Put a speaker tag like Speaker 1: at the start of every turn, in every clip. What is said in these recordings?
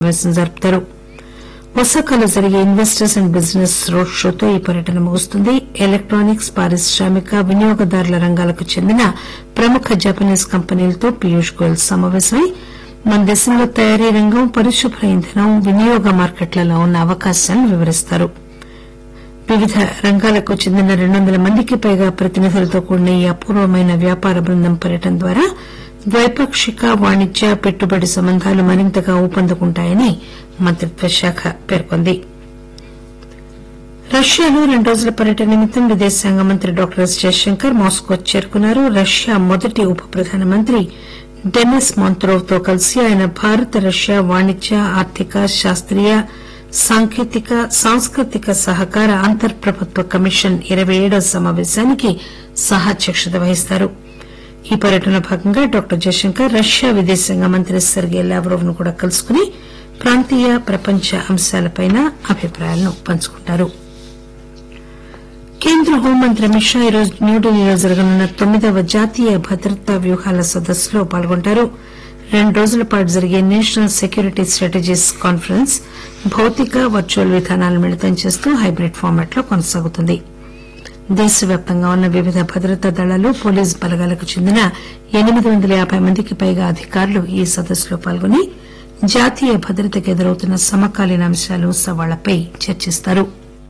Speaker 1: సమావేశం జరుపుతారు ఒసాకాలో జరిగే ఇన్వెస్టర్స్ అండ్ బిజినెస్ రోడ్ షోతో ఈ పర్యటన ముగుస్తుంది ఎలక్టానిక్స్ పారిశ్రామిక వినియోగదారుల రంగాలకు చెందిన ప్రముఖ జపనీస్ కంపెనీలతో పీయూష్ గోయల్ సమావేశమై మన దేశంలో తయారీ రంగం పరిశుభ్ర ఇంధనం వినియోగ మార్కెట్లలో ఉన్న అవకాశాలను వివరిస్తారు వివిధ రంగాలకు చెందిన రెండు వందల మందికి పైగా ప్రతినిధులతో కూడిన ఈ అపూర్వమైన వ్యాపార బృందం పర్యటన ద్వారా ద్వైపాక్షిక వాణిజ్య పెట్టుబడి సంబంధాలు మరింతగా ఊపందుకుంటాయని మంత్రిత్వ శాఖ పేర్కొంది రష్యాలో రెండు రోజుల పర్యటన నిమిత్తం విదేశాంగ మంత్రి డాక్టర్ ఎస్ జయశంకర్ మాస్కో చేరుకున్నారు రష్యా మొదటి ఉప ప్రధానమంత్రి డెనిస్ మాంత్రోవ్ తో కలిసి ఆయన భారత రష్యా వాణిజ్య ఆర్థిక శాస్త్రీయ సాంకేతిక సాంస్కృతిక సహకార అంతర్ ప్రభుత్వ కమిషన్ ఇరవై ఏడవ సమావేశానికి సహాధ్యక్షత వహిస్తారు ఈ పర్యటనలో భాగంగా డాక్టర్ జయశంకర్ రష్యా విదేశాంగ మంత్రి సెర్గే లావ్రోవ్ ను కూడా కలుసుకుని ప్రాంతీయ ప్రపంచ అంశాలపై అభిప్రాయాలను పంచుకుంటారు కేంద్ర హోంమంత్రి అమిత్ షా ఈరోజు న్యూఢిల్లీలో జరగనున్న తొమ్మిదవ జాతీయ భద్రతా వ్యూహాల సదస్సులో పాల్గొంటారు రెండు రోజుల పాటు జరిగే నేషనల్ సెక్యూరిటీ స్ట్రాటజీస్ కాన్ఫరెన్స్ భౌతిక వర్చువల్ విధానాలను మిళితం చేస్తూ హైబ్రిడ్ ఫార్మాట్ లో కొనసాగుతుంది దేశవ్యాప్తంగా ఉన్న వివిధ భద్రతా దళాలు పోలీసు బలగాలకు చెందిన ఎనిమిది వందల యాబై మందికి పైగా అధికారులు ఈ సదస్సులో పాల్గొని జాతీయ భద్రతకు ఎదురవుతున్న సమకాలీన అంశాలు సవాళ్లపై చర్చిస్తారు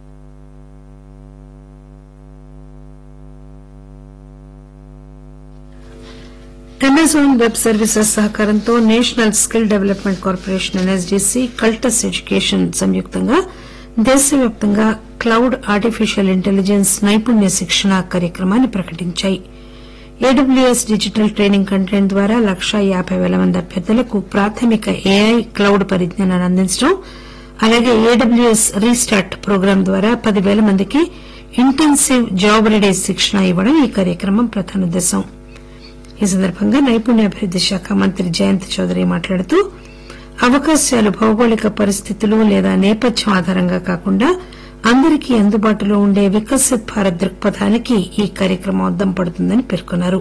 Speaker 1: అమెజాన్ వెబ్ సర్వీసెస్ సహకారంతో national skill development corporation NSDC Cultus education సంయుక్తంగా దేశవ్యాప్తంగా క్లౌడ్ ఆర్టిఫిషియల్ ఇంటెలిజెన్స్ నైపుణ్య శిక్షణ కార్యక్రమాన్ని ప్రకటించాయి ఏడబ్ల్యూఎస్ డిజిటల్ ట్రైనింగ్ కంటెంట్ ద్వారా లక్షా యాబై పేల మంది అభ్యర్థులకు ప్రాథమిక ఏఐ క్లౌడ్ పరిజ్ఞానాన్ని అందించడం అలాగే ఏడబ్ల్యూఎస్ రీస్టార్ట్ ప్రోగ్రాం ద్వారా పదివేల మందికి ఇంటెన్సివ్ జాబ్ రెడీ శిక్షణ ఇవ్వడం ఈ కార్యక్రమం ప్రధాన ఉద్దేశం ఈ సందర్భంగా నైపుణ్యాభివృద్ది శాఖ మంత్రి జయంత్ చౌదరి మాట్లాడుతూ అవకాశాలు భౌగోళిక పరిస్థితులు లేదా నేపథ్యం ఆధారంగా కాకుండా అందరికీ అందుబాటులో ఉండే వికసిత్ భారత్ దృక్పథానికి ఈ కార్యక్రమం అద్దం పడుతుందని పేర్కొన్నారు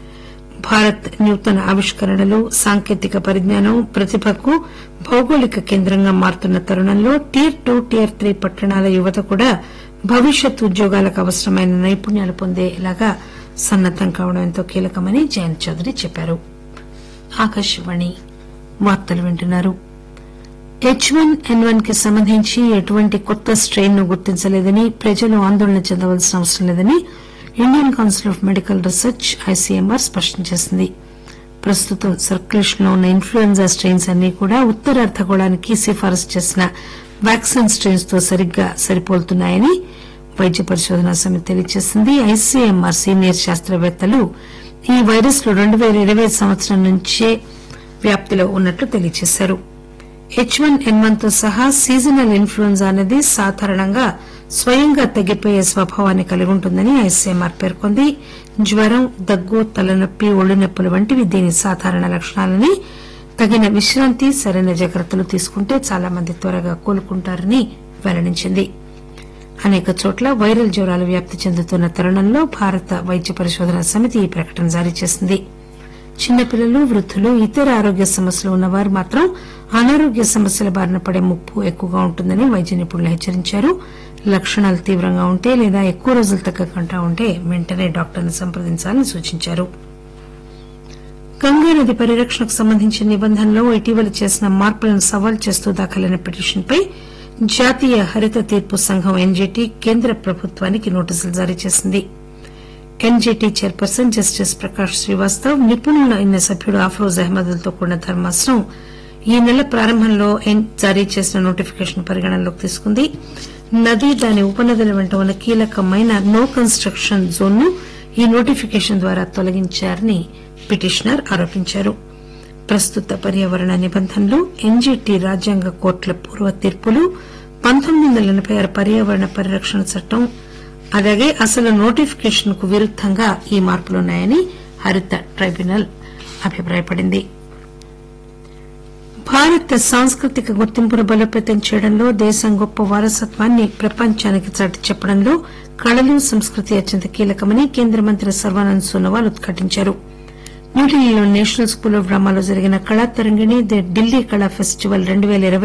Speaker 1: భారత్ నూతన ఆవిష్కరణలు సాంకేతిక పరిజ్ఞానం ప్రతిభకు భౌగోళిక కేంద్రంగా మారుతున్న తరుణంలో టియర్ టూ టియర్ త్రీ పట్టణాల యువత కూడా భవిష్యత్ ఉద్యోగాలకు అవసరమైన నైపుణ్యాలు పొందేలాగా సన్నద్దం కావడం ఎంతో కీలకమని జయంత్ చౌదరి చెప్పారు ఆకాశవాణి వార్తలు వింటున్నారు హెచ్ వన్ ఎన్ వన్ కి సంబంధించి ఎటువంటి కొత్త స్టెయిన్ ను గుర్తించలేదని ప్రజలు ఆందోళన చెందవలసిన అవసరం లేదని Indian council of medical research ICMR స్పష్టం చేసింది ప్రస్తుతం సర్క్యులేషన్ లో ఉన్న ఇన్ఫ్లుయెంజా స్టెయిన్స్ అన్ని కూడా ఉత్తర అర్ధగోళానికి సిఫారసు చేసిన వ్యాక్సిన్ స్టెయిన్స్ తో సరిగ్గా సరిపోలుతున్నాయని వైద్య పరిశోధనా సమితి తెలియజేసింది ఐసీఎంఆర్ సీనియర్ శాస్త్రవేత్తలు ఈ వైరస్ లు రెండు పేల ఇరవై సంవత్సరం నుంచే వ్యాప్తిలో ఉన్నట్లు తెలియజేశారు హెచ్ వన్ ఎన్ వన్ తో సహా సీజనల్ ఇన్ఫ్లుయెంజా అనేది సాధారణంగా స్వయంగా తగ్గిపోయే స్వభావాన్ని కలిగి ఉంటుందని ఐసీఎంఆర్ పేర్కొంది జ్వరం దగ్గు తలనొప్పి ఒళ్ళు నొప్పులు వంటివి దీని సాధారణ లక్షణాలని తగిన విశ్రాంతి సరైన జాగ్రత్తలు తీసుకుంటే చాలా మంది త్వరగా కోలుకుంటారని వెల్లడించింది అనేక చోట్ల వైరల్ జ్వరాలు వ్యాప్తి చెందుతున్న తరుణంలో భారత వైద్య పరిశోధనా సమితి ఈ ప్రకటన జారీ చేసింది చిన్నపిల్లలు వృద్దులు ఇతర ఆరోగ్య సమస్యలు ఉన్నవారు మాత్రం అనారోగ్య సమస్యల బారిన పడే ముప్పు ఎక్కువగా ఉంటుందని వైద్య నిపుణులు హెచ్చరించారు లక్షణాలు తీవ్రంగా ఉంటే లేదా ఎక్కువ రోజులు తగ్గకుండా ఉంటే వెంటనే డాక్టర్ను సంప్రదించాలని సూచించారు గంగానది పరిరక్షణకు సంబంధించిన నిబంధనలో ఇటీవల చేసిన మార్పులను సవాల్ చేస్తూ దాఖలైన పిటిషన్పై జాతీయ హరిత తీర్పు సంఘం ఎన్జీటీ కేంద్ర ప్రభుత్వానికి నోటీసులు జారీ చేసింది NGT chairperson justice Prakash Srivastav నిపుణులైన సభ్యుడు అఫ్రోజ్ అహ్మద్లతో కూడిన ధర్మాసనం ఈ నెల ప్రారంభంలో జారీ చేసిన నోటిఫికేషన్ పరిగణనలోకి తీసుకుంది నది దాని ఉపనదుల వెంట ఉన్న కీలకమైన నో కన్స్టక్షన్ జోన్ ను ఈ నోటిఫికేషన్ ద్వారా తొలగించారని పిటిషనర్ ఆరోపించారు ప్రస్తుత పర్యావరణ నిబంధనలు ఎన్జీటీ రాజ్యాంగ కోర్టుల పూర్వ తీర్పులు పంతొమ్మిది వందల ఎనబై ఆరు పర్యావరణ పరిరక్షణ చట్టం అలాగే అసలు నోటిఫికేషన్ కు విరుద్దంగా ఈ మార్పులున్నాయని హరిత ట్రైబ్యునల్ అభిప్రాయపడింది భారత సాంస్కృతిక గుర్తింపును బలోపేతం చేయడంలో దేశం గొప్ప వారసత్వాన్ని ప్రపంచానికి చాటి చెప్పడంలో కళలు సంస్కృతి అత్యంత కీలకమని కేంద్ర మంత్రి సర్బానంద్ సోనోవాల్ ఉద్ఘాటించారు న్యూఢిల్లీలో నేషనల్ స్కూల్ ఆఫ్ డ్రామాలో జరిగిన కళా తరంగిణి ది ఢిల్లీ కళా ఫెస్టివల్ రెండు పేల ఇరవై